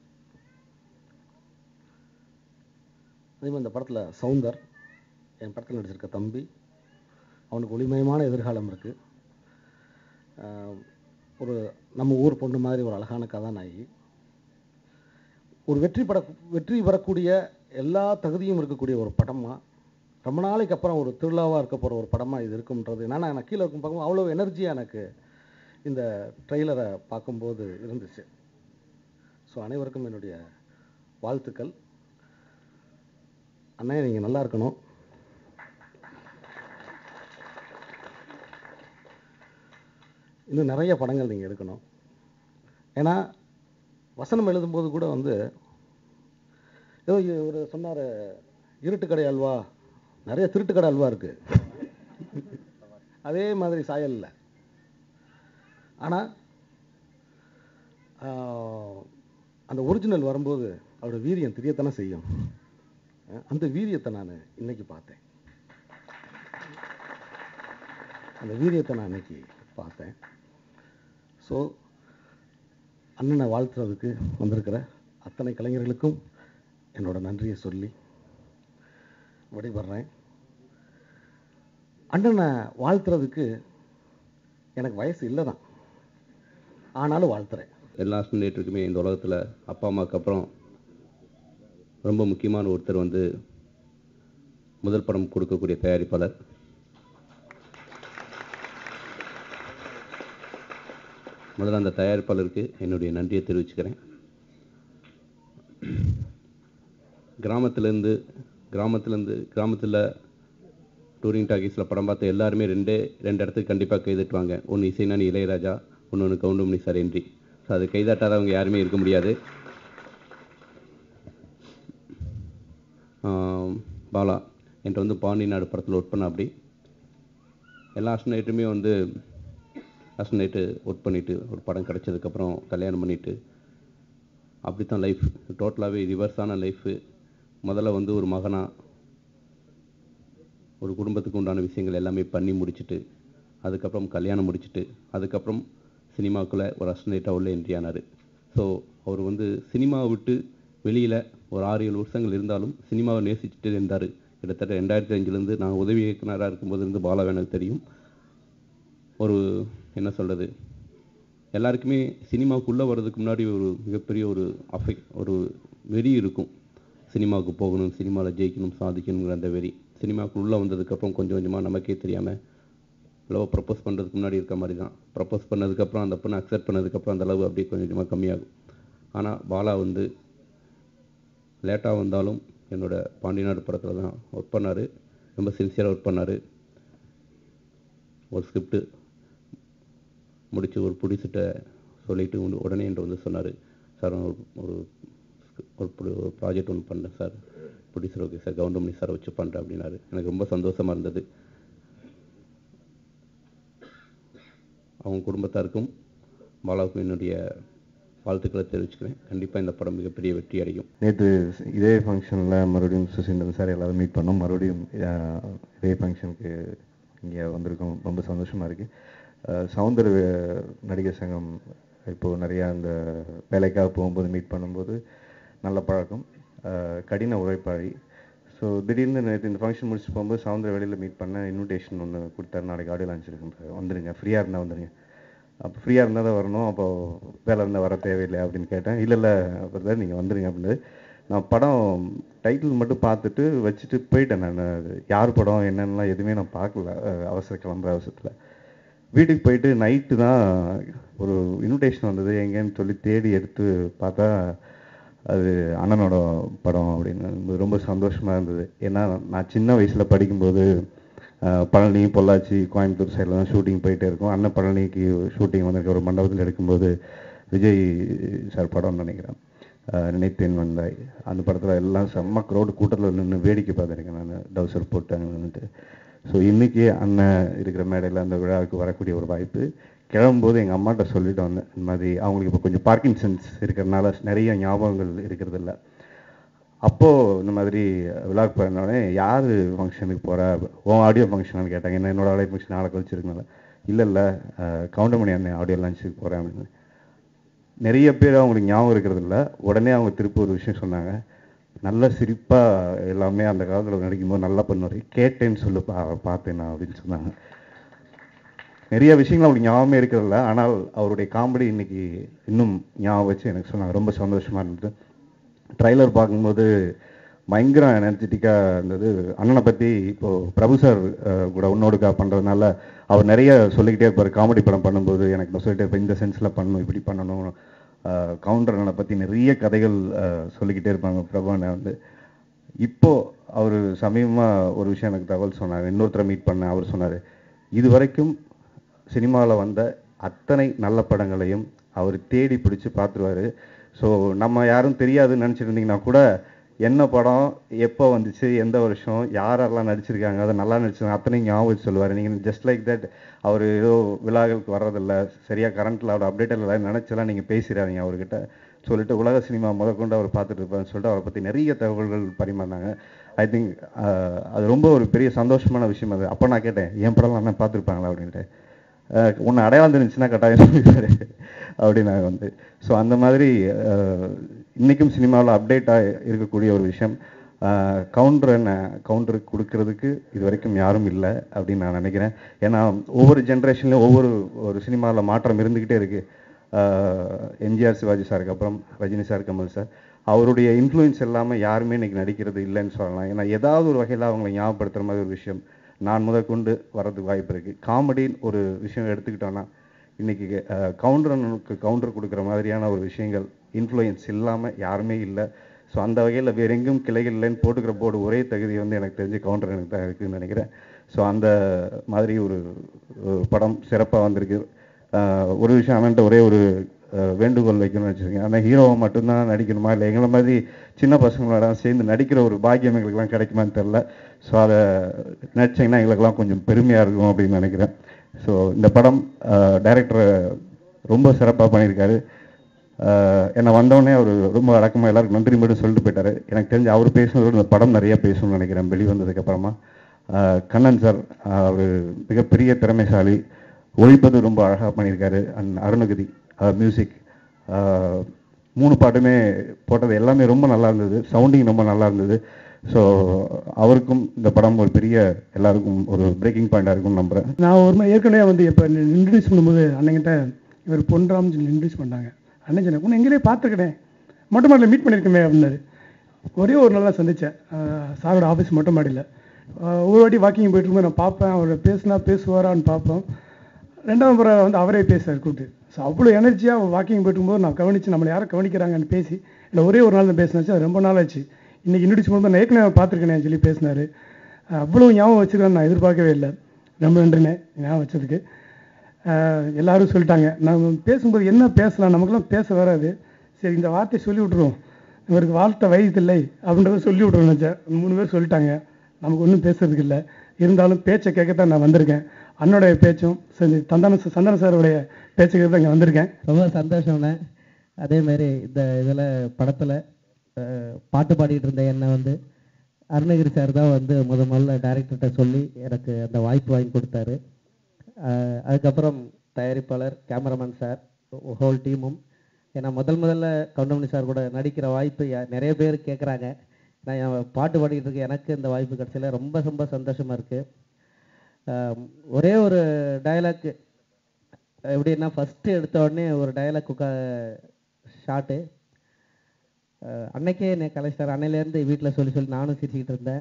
[SPEAKER 4] அதே மாதிரி இந்த படத்தில் சவுந்தர் என் படத்தில் நடிச்சிருக்க தம்பி அவனுக்கு ஒளிமயமான எதிர்காலம் இருக்கு ஆஹ் ஒரு நம்ம ஊர் பொண்ணு மாதிரி ஒரு அழகான கதாநாயகி ஒரு வெற்றி பட வெற்றி பெறக்கூடிய எல்லா தகுதியும் இருக்கக்கூடிய ஒரு படமா ரொம்ப நாளைக்கு அப்புறம் ஒரு திருவிழாவாக இருக்க போகிற ஒரு படமா இது இருக்கும்ன்றது என்னன்னா நான் கீழே இருக்கும் பார்க்கும்போது அவ்வளோ எனர்ஜியாக எனக்கு இந்த ட்ரெய்லரை பார்க்கும்போது இருந்துச்சு ஸோ அனைவருக்கும் என்னுடைய வாழ்த்துக்கள் அண்ணே நீங்கள் நல்லா இருக்கணும் இன்னும் நிறைய படங்கள் நீங்கள் எடுக்கணும் ஏன்னா வசனம் எழுதும்போது கூட வந்து ஏதோ ஒரு சொன்னார் இருட்டுக்கடை அல்வா நிறைய திருட்டுக்கடை அல்வா இருக்கு அதே மாதிரி சாயல்ல ஆனால் அந்த ஒரிஜினல் வரும்போது அவரோட வீரியம் தெரியத்தானே செய்யும் அஹ் அந்த வீரியத்தை நான் இன்னைக்கு பார்த்தேன் அந்த வீரியத்தை நான் இன்னைக்கு பார்த்தேன் ஸோ அண்ணனை வாழ்த்துறதுக்கு வந்திருக்கிற அத்தனை கலைஞர்களுக்கும் என்னோட நன்றியை சொல்லி விடைபெறேன் அண்ணனை வாழ்த்துறதுக்கு எனக்கு வயசு இல்லை தான் ஆனாலும் வாழ்த்துறேன்
[SPEAKER 6] எல்லா ஸ்டூடெண்ட்டுக்குமே இந்த உலகத்தில் அப்பா அம்மாவுக்கு அப்புறம் ரொம்ப முக்கியமான ஒருத்தர் வந்து முதல் படம் கொடுக்கக்கூடிய தயாரிப்பாளர் முதல்ல அந்த தயாரிப்பாளருக்கு என்னுடைய நன்றியை தெரிவிச்சுக்கிறேன் கிராமத்துலேருந்து கிராமத்துலேருந்து கிராமத்தில் டூரிங் டாக்கீஸில் படம் பார்த்த எல்லாருமே ரெண்டே ரெண்டு இடத்துக்கு கண்டிப்பாக கைதட்டுவாங்க ஒன்று இசைஞானி இளையராஜா இன்னொன்று கவுண்டமணி சார் என்றி ஸோ அது கைதட்டாதவங்க யாருமே இருக்க முடியாது ஆம், பாலா என்கிட்ட வந்து பாண்டி நாடு படத்தில் ஒர்க் பண்ண அப்படி எல்லா அஸ்டனேட்டுமே வந்து அஸ்டனேட்டு ஒர்க் பண்ணிவிட்டு ஒரு படம் கிடச்சதுக்கப்புறம் கல்யாணம் பண்ணிவிட்டு அப்படி தான் லைஃப் டோட்டலாகவே ரிவர்ஸான லைஃபு முதல்ல வந்து ஒரு மகனா ஒரு குடும்பத்துக்கு உண்டான விஷயங்கள் எல்லாமே பண்ணி முடிச்சுட்டு அதுக்கப்புறம் கல்யாணம் முடிச்சுட்டு அதுக்கப்புறம் சினிமாக்குள்ளே ஒரு அஸ்டனேட்டாக உள்ள என்ட்ரி ஆனார் ஸோ அவர் வந்து சினிமாவை விட்டு வெளியில் ஒரு ஆறு ஏழு வருஷங்கள் இருந்தாலும் சினிமாவை நேசிச்சுட்டு இருந்தார் கிட்டத்தட்ட ரெண்டாயிரத்தி அஞ்சுலேருந்து நான் உதவி இயக்குனராக இருக்கும்போது இருந்து பாலாவை எனக்கு தெரியும் ஒரு என்ன சொல்கிறது எல்லாருக்குமே சினிமாவுக்குள்ளே வர்றதுக்கு முன்னாடி ஒரு மிகப்பெரிய ஒரு அஃபெக்ட் ஒரு வெறி இருக்கும் சினிமாவுக்கு போகணும் சினிமாவில் ஜெயிக்கணும் சாதிக்கணுங்கிற அந்த வெறி சினிமாவுக்கு உள்ளே வந்ததுக்கப்புறம் கொஞ்சம் கொஞ்சமாக நமக்கே தெரியாமல் லவ் ப்ரப்போஸ் பண்ணுறதுக்கு முன்னாடி இருக்க மாதிரி தான் ப்ரப்போஸ் பண்ணதுக்கப்புறம் அந்த பொண்ணை அக்செப்ட் பண்ணதுக்கப்புறம் அந்த லவ் அப்படியே கொஞ்சம் கொஞ்சமாக கம்மியாகும் ஆனால் பாலா வந்து லேட்டாக வந்தாலும் என்னோட பாண்டியநாடு படத்தில் தான் ஒர்க் பண்ணார் ரொம்ப சின்சியராக ஒர்க் பண்ணார் ஒரு ஸ்கிரிப்ட் முடித்து ஒரு ப்ரொடியூசர்கிட்ட சொல்லிட்டு உடனே- உடனே என்கிட்ட வந்து சொன்னார் சார் ஒரு ஒரு ஒரு pro- ஒரு ப்ராஜெக்ட் ஒன்று பண்ணேன் sir producer okay sir Goundamani sir வச்சு பண்ணுறேன் அப்படின்னாரு எனக்கு ரொம்ப சந்தோஷமாக இருந்தது அவங்க குடும்பத்தாருக்கும் பாலாவுக்கும் என்னுடைய வாழ்த்துக்களை தெரிவிச்சுக்கிறேன் கண்டிப்பாக இந்த படம் மிகப்பெரிய வெற்றி அடையும்
[SPEAKER 7] நேற்று இதே ஃபங்க்ஷனில் மறுபடியும் சுசீந்திரன் சார் எல்லாரும் மீட் பண்ணோம் மறுபடியும் அஹ், இதே ஃபங்க்ஷனுக்கு இங்கே வந்திருக்கோம் ரொம்ப சந்தோஷமாக இருக்குது சவுந்தர நடிகர் சங்கம் இப்போது நிறையா அந்த வேலைக்காக போகும்போது மீட் பண்ணும்போது நல்ல பழக்கம் அஹ், கடின உழைப்பாளி ஸோ திடீர்னு நேற்று இந்த ஃபங்க்ஷன் முடிச்சு போகும்போது சவுந்தர வெளியில் மீட் பண்ண இன்விடேஷன் ஒன்று கொடுத்தாரு நாளைக்கு ஆடியோ லான்ச் இருக்குன்ற வந்துடுங்க ஃப்ரீயாக இருந்தால் வந்துடுங்க அப்போ ஃப்ரீயாக இருந்தால் தான் வரணும் அப்போ வேலை இருந்தால் வர தேவையில்லை அப்படின்னு கேட்டேன் இல்லை இல்லை பிரதர் நீங்கள் வந்துடுங்க அப்படின்னு நான் படம் டைட்டில் மட்டும் பார்த்துட்டு வச்சுட்டு போயிட்டேன் நான் அது யார் படம் என்னென்னலாம் எதுவுமே நான் பார்க்கல அஹ், அவசர கிளம்புற அவசரத்தில் வீட்டுக்கு போயிட்டு நைட்டு தான் ஒரு இன்விடேஷன் வந்தது எங்கேன்னு சொல்லி தேடி எடுத்து பார்த்தா அது அண்ணனோட படம் அப்படின்னு ரொம்ப சந்தோஷமாக இருந்தது ஏன்னா நான் சின்ன வயசில் படிக்கும்போது அஹ், பழனி பொள்ளாச்சி கோயம்புத்தூர் சைடில் தான் ஷூட்டிங் போயிட்டே இருக்கும் அண்ணன் பழனிக்கு ஷூட்டிங் வந்திருக்க ஒரு மண்டபத்தில் எடுக்கும்போது விஜய் சார் படம்னு நினைக்கிறேன் அஹ், நினைத்தேன் வந்தாய் அந்த படத்தில் எல்லாம் செம்ம க்ரௌடு கூட்டத்தில் நின்று வேடிக்கை பார்த்துருக்கேன் நான் டவுசர் போட்டு அங்கே நின்றுட்டு ஸோ இன்றைக்கி அண்ணன் இருக்கிற மேடையில் அந்த விழாவுக்கு வரக்கூடிய ஒரு வாய்ப்பு கிளம்பும்போது எங்கள் அம்மாட்ட சொல்லிட்டு வந்தேன் இந்த மாதிரி அவங்களுக்கு இப்போ கொஞ்சம் பார்க்கின்சன்ஸ் இருக்கிறதுனால நிறைய ஞாபகங்கள் இருக்கிறது இல்ல அப்போது இந்த மாதிரி விழாக்கு போயிருந்தோடனே யார் ஃபங்க்ஷனுக்கு போகிற உன் ஆடியோ ஃபங்க்ஷனான்னு கேட்டாங்க என்ன என்னோட ஆடியோ ஃபங்க்ஷன் நாளை கழிச்சிருக்கனால இல்லை இல்லை கவுண்டமணி அண்ணன் ஆடியோ லான்ச்சுக்கு போகிறேன் அப்படின்னு நிறைய பேர் அவங்களுக்கு ஞாபகம் இருக்கிறது இல்ல உடனே அவங்க திருப்பி ஒரு விஷயம் சொன்னாங்க நல்ல சிரிப்பாக எல்லாமே அந்த காலத்தில் நடிக்கும்போது நல்லா பண்ணுவார் கேட்டேன்னு சொல்லு பா பார்த்தேன் நான் அப்படின்னு சொன்னாங்க நிறைய விஷயங்கள் அவங்களுக்கு ஞாபகமே இருக்கிறதில்ல ஆனால் அவருடைய காமெடி இன்னைக்கு இன்னும் ஞாபகம் வச்சு எனக்கு சொன்னாங்க ரொம்ப சந்தோஷமாக இருந்தது ட்ரைலர் பார்க்கும்போது பயங்கர எனர்ஜெட்டிக்காக இருந்தது அண்ணனை பற்றி இப்போது பிரபு சார் அஹ், கூட உன்னோடுக்கா பண்ணுறதுனால அவர் நிறைய சொல்லிக்கிட்டே இருப்பார் காமெடி படம் பண்ணும்போது எனக்கு நான் சொல்லிட்டே இருப்பேன் இந்த சென்ஸில் பண்ணணும் இப்படி பண்ணணும் அஹ், கவுண்டர் அண்ணனை பற்றி நிறைய கதைகள் அஹ், சொல்லிக்கிட்டே இருப்பாங்க பிரபு அண்ணன் வந்து இப்போ அவர் சமீபமாக ஒரு விஷயம் எனக்கு தகவல் சொன்னார் இன்னொருத்தரை மீட் பண்ண அவர் சொன்னார் இது வரைக்கும் சினிமாவில் வந்த அத்தனை நல்ல படங்களையும் அவர் தேடி பிடிச்சு பார்த்துருவாரு ஸோ நம்ம யாரும் தெரியாதுன்னு நினச்சிட்டு இருந்தீங்கன்னா கூட என்ன படம் எப்போ வந்துச்சு எந்த வருஷம் யாரெல்லாம் நடிச்சிருக்காங்க அதை நல்லா நடிச்சிருக்காங்க அத்தனையும் ஞாபகம் வச்சு சொல்லுவார் நீங்கள் ஜஸ்ட் லைக் தட் அவர் ஏதோ விழாக்களுக்கு வர்றதில்ல சரியாக கரண்ட்டில் அவரோட அப்டேட் இல்லை நினச்செல்லாம் நீங்கள் பேசிடாதீங்க அவர்கிட்ட சொல்லிட்டு உலக சினிமா முதற்கொண்டு அவர் பார்த்துட்டு இருப்பாருன்னு சொல்லிட்டு அவரை பற்றி நிறைய தகவல்கள் பரிமாறினாங்க ஐ திங்க் அது ரொம்ப ஒரு பெரிய சந்தோஷமான விஷயம் அது அப்போ நான் கேட்டேன் என் படம்லாம் அண்ணன் பார்த்துருப்பாங்களா அப்படின்ட்டு அஹ் உன்னை அடையாளம் தெரிஞ்சுன்னா கட்டாயம் சொல்லிடுவாரு அப்படின்னாங்க வந்து ஸோ அந்த மாதிரி அஹ், இன்னைக்கும் சினிமாவில் அப்டேட்டாக இருக்கக்கூடிய ஒரு விஷயம் கவுண்டர் என்ன கவுண்டருக்கு கொடுக்கறதுக்கு இது வரைக்கும் யாரும் இல்லை அப்படின்னு நான் நினைக்கிறேன் ஏன்னா ஒவ்வொரு ஜென்ரேஷன்லையும் ஒவ்வொரு ஒரு சினிமாவில் மாற்றம் இருந்துக்கிட்டே இருக்கு எம்ஜிஆர் சிவாஜி சாருக்கு அப்புறம் ரஜினி சார் கமல் சார் அவருடைய இன்ஃப்ளூயன்ஸ் இல்லாமல் யாருமே இன்னைக்கு நடிக்கிறது இல்லைன்னு சொல்லலாம் ஏன்னா ஏதாவது ஒரு வகையில் அவங்களை ஞாபகப்படுத்துகிற மாதிரி ஒரு விஷயம் நான் முதற்கொண்டு வர்றதுக்கு வாய்ப்பு இருக்குது காமெடின்னு ஒரு விஷயம் எடுத்துக்கிட்டோன்னா இன்னைக்கு கவுண்டரனுக்கு கவுண்டர் கொடுக்குற மாதிரியான ஒரு விஷயங்கள் இன்ஃப்ளூயன்ஸ் இல்லாமல் யாருமே இல்லை ஸோ அந்த வகையில் வேற எங்கும் கிளைகள் இல்லைன்னு போட்டுக்கிற போர்டு ஒரே தகுதி வந்து எனக்கு தெரிஞ்சு கவுண்டர் எனக்கு தான் இருக்குதுன்னு நினைக்கிறேன் ஸோ அந்த மாதிரி ஒரு ஒரு படம் சிறப்பாக வந்திருக்கு ஆஹ் ஒரு விஷயம் அண்ணன்ட்ட ஒரே ஒரு ஆஹ் வேண்டுகோள் வைக்கணும்னு வச்சுருக்கேன் ஆனால் ஹீரோவை மட்டும்தான் நடிக்கணுமா இல்லை எங்களை மாதிரி சின்ன பசங்களோட சேர்ந்து நடிக்கிற ஒரு பாக்கியம் எங்களுக்கெல்லாம் கிடைக்குமான்னு தெரில ஸோ அதை நடிச்சிங்கன்னா எங்களுக்கெல்லாம் கொஞ்சம் பெருமையாக இருக்கும் அப்படின்னு நினைக்கிறேன் ஸோ இந்த படம் டைரக்டர் ரொம்ப சிறப்பாக பண்ணியிருக்காரு ஆஹ் என்னை வந்தோடனே அவர் ரொம்ப அடக்கமாக எல்லாருக்கும் நன்றி மட்டும் சொல்லிட்டு போயிட்டாரு எனக்கு தெரிஞ்சு அவர் பேசுனதோட இந்த படம் நிறைய பேசணும்னு நினைக்கிறேன் வெளிவந்ததுக்கு அப்புறமா ஆஹ் கண்ணன் சார் அவர் மிகப்பெரிய திறமைசாலி ஒழிப்பது ரொம்ப அழகாக பண்ணியிருக்காரு அண்ட் அருணகிரி மியூசிக் மூணு பாட்டுமே போட்டது எல்லாமே ரொம்ப நல்லா இருந்தது சவுண்டிங் ரொம்ப நல்லா இருந்தது ஸோ அவருக்கும் இந்த படம் ஒரு பெரிய எல்லாருக்கும் ஒரு பிரேக்கிங் பாயிண்டாக இருக்கும்னு நம்புகிறேன்
[SPEAKER 8] நான் ஒரு மாதிரி ஏற்கனவே வந்து இப்போ இன்ட்ரடியூஸ் பண்ணும்போது அண்ணங்கிட்ட இவர் பொன்ராம் சொல்லி இன்ட்ரடியூஸ் பண்ணாங்க அண்ணன் சொன்னேன் உன்னை எங்கேயே பார்த்துருக்கேன் மொட்டை மாடியில் மீட் பண்ணியிருக்கமே அப்படின்னாரு ஒரே ஒரு நாளாக சந்தித்தேன் சாரோட ஆஃபீஸ் மொட்டை மாடியில் ஆஹ் ஒரு வாட்டி வாக்கிங் போயிட்டு இருக்கும்போது நான் பார்ப்பேன் அவர் பேசினா பேசுவாரான்னு பார்ப்போம் ரெண்டாவது முறை வந்து அவரே பேசுவார் கூப்பிட்டு ஸோ அவ்வளோ எனர்ஜியாக வாக்கிங் போயிட்டும்போது நான் கவனித்து நம்மளை யாரை கவனிக்கிறாங்கன்னு பேசி இல்லை ஒரே ஒரு நாள் தான் பேசினாச்சு அது ரொம்ப நாள் ஆச்சு இன்னைக்கு இன்ட்ரடியூஸ் பண்ணும்போது நான் ஏற்கனவே பார்த்துருக்கேனே சொல்லி பேசினாரு அஹ் அவ்வளோ ஞாபகம் வச்சுருக்கேன்னு நான் எதிர்பார்க்கவே இல்லை ரொம்ப நன்றிண்ணே ஞாபகம் வச்சதுக்கு அஹ் எல்லாரும் சொல்லிட்டாங்க நம்ம பேசும்போது என்ன பேசலாம் நமக்கெல்லாம் பேச வராது சரி இந்த வார்த்தையை சொல்லி விட்ருவோம் இவருக்கு வார்த்தை வயதில்லை அப்படின்றத சொல்லி விட்ருவோம் நினச்சேன் மூணு பேர் சொல்லிட்டாங்க நமக்கு ஒன்றும் பேசுறதுக்கு இல்லை இருந்தாலும் பேச்சை கேட்கத்தான் நான் வந்திருக்கேன் அண்ணனுடைய பேச்சும் சரி தந்தான சந்தன சாருடைய பேச்சை கேட்க தான் இங்கே வந்திருக்கேன்
[SPEAKER 9] ரொம்ப சந்தோஷம்ண்ணே அதே மாதிரி இந்த இதில் படத்தில் பாட்டு பாடிட்டு இருந்த என்னை வந்து அருணகிரி சார் தான் வந்து முத முதல்ல டைரக்டர்கிட்ட சொல்லி எனக்கு அந்த வாய்ப்பு வாங்கி கொடுத்தாரு அஹ் அதுக்கப்புறம் தயாரிப்பாளர் கேமராமேன் சார் ஹோல் டீமும் ஏன்னா முதல் முதல்ல கவுண்டமணி சார் கூட நடிக்கிற வாய்ப்பு யா- நிறைய பேர் கேட்குறாங்க நான் என் பாட்டு பாடிட்டு இருக்க எனக்கு இந்த வாய்ப்பு கிடைச்சல ரொம்ப ரொம்ப சந்தோஷமாக இருக்குது ஒரே ஒரு டயலாக் எப்படின்னா ஃபஸ்ட்டு எடுத்த உடனே ஒரு டயலாக் உட்கா ஷாட்டு அன்னைக்கே என்னை கலைச்சிட்டார் அன்னையிலேருந்து வீட்டில் சொல்லி சொல்லி நானும் சிரிச்சுக்கிட்டு இருந்தேன்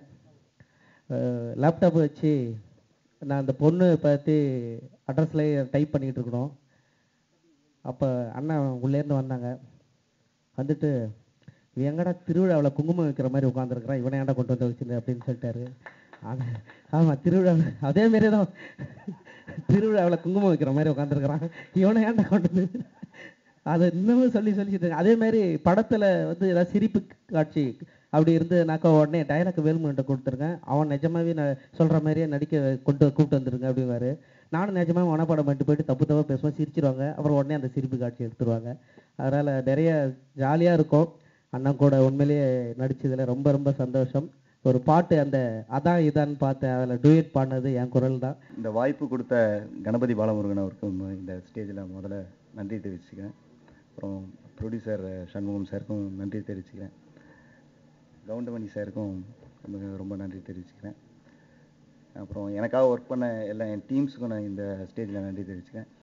[SPEAKER 9] லேப்டாப் வச்சு நான் அந்த பொண்ணு பற்றி அட்ரஸில் டைப் பண்ணிக்கிட்டு இருக்கணும் அப்போ அண்ணன் உள்ளேருந்து வந்தாங்க வந்துட்டு இவன் எங்கடா திருவிழாவில் குங்குமம் வைக்கிற மாதிரி உட்காந்துருக்குறான் இவனை ஏன்டா கொண்டு வந்து வச்சிருந்த அப்படின்னு சொல்லிட்டாரு ஆனா- ஆமாம் திருவிழாவில் அதே மாரி தான் திருவிழாவில் குங்குமம் வைக்கிற மாதிரி உட்காந்துருக்குறான் இவனை ஏன்டா கொண்டு வந்து அதை இன்னமும் சொல்லி சொல்லிட்டு இருக்காங்க அதே மாதிரி படத்தில் வந்து ஏதாவது சிரிப்பு காட்சி அப்படி இருந்ததுனாக்கா உடனே டைலாக் வேலுமன்ட்ட கொடுத்துருக்கேன் அவன் நிஜமாவே நான் சொல்கிற மாதிரியே நடிக்க கொண்டு கூப்பிட்டு வந்துருங்க அப்படிவாரு நானும் நிஜமாக மனப்பாடம் பண்ணிட்டு போயிட்டு தப்பு தப்பாக பேசுவேன் சிரிச்சிருவாங்க அப்புறம் உடனே அந்த சிரிப்பு காட்சி எடுத்துருவாங்க அதனால் நிறைய ஜாலியாக இருக்கும் அண்ணன் கூட உண்மையிலேயே நடிச்சதுல ரொம்ப ரொம்ப சந்தோஷம் ஒரு பாட்டு அந்த அதான் இதான்னு பார்த்தேன் அதில் டூயட் பாடினது என் குரல் தான்
[SPEAKER 10] இந்த வாய்ப்பு கொடுத்த கணபதி பாலமுருகன் அவருக்கும் இந்த ஸ்டேஜில் முதல்ல நன்றி தெரிவிச்சுக்கிறேன் அப்புறம் ப்ரொடியூசர் சண்முகம் சாருக்கும் நன்றி தெரிவிச்சுக்கிறேன் கவுண்டமணி சாருக்கும் ரொம்ப ரொம்ப நன்றி தெரிவிச்சுக்கிறேன் அப்புறம் எனக்காக ஒர்க் பண்ண எல்லா என் டீம்ஸுக்கும் நான் இந்த ஸ்டேஜில் நன்றி தெரிவிச்சுக்கிறேன்